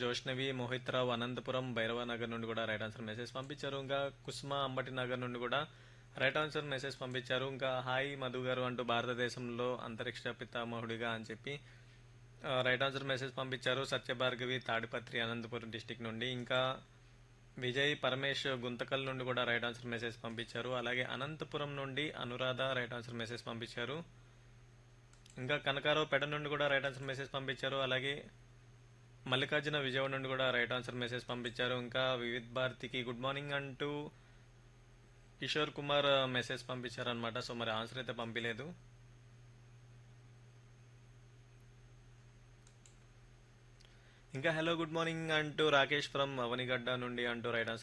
జోష్నవి మోహిత్ రావు అనంతపురం భైరవ నగర్ నుండి కూడా right answer message పంపించారు ఇంకా కుస్మా అంబటి నగర్ నుండి కూడా రైట్ ఆన్సర్ మెసేజ్ పంపించారు ఇంకా హాయ్ మధు గారు అంటూ భారతదేశంలో అంతరిక్ష పితామహుడిగా అని చెప్పి ఆ, రైట్ ఆన్సర్ మెసేజ్ పంపించారు సత్యభార్గవి తాడిపత్రి అనంతపురం డిస్టిక్ నుండి ఇంకా విజయ్ పరమేష్ గుంతకల్ నుండి కూడా రైట్ ఆన్సర్ మెసేజ్ పంపించారు అలాగే అనంతపురం నుండి అనురాధ రైట్ ఆన్సర్ మెసేజ్ పంపించారు ఇంకా కనకారావు పెడ నుండి కూడా రైట్ ఆన్సర్ మెసేజ్ పంపించారు అలాగే మల్లికార్జున విజయవాడ నుండి కూడా రైట్ ఆన్సర్ మెసేజ్ పంపించారు ఇంకా వివిధ్ భారతికి గుడ్ మార్నింగ్ అంటూ కిషోర్ కుమార్ మెసేజ్ పంపించారు అనమాట సో మరి ఆన్సర్ అయితే పంపించలేదు ఇంకా హలో గుడ్ మార్నింగ్ అంటూ రాకేష్ ఫ్రమ్ అవనిగడ్డ నుండి అంటూ రైట్ ఆన్సర్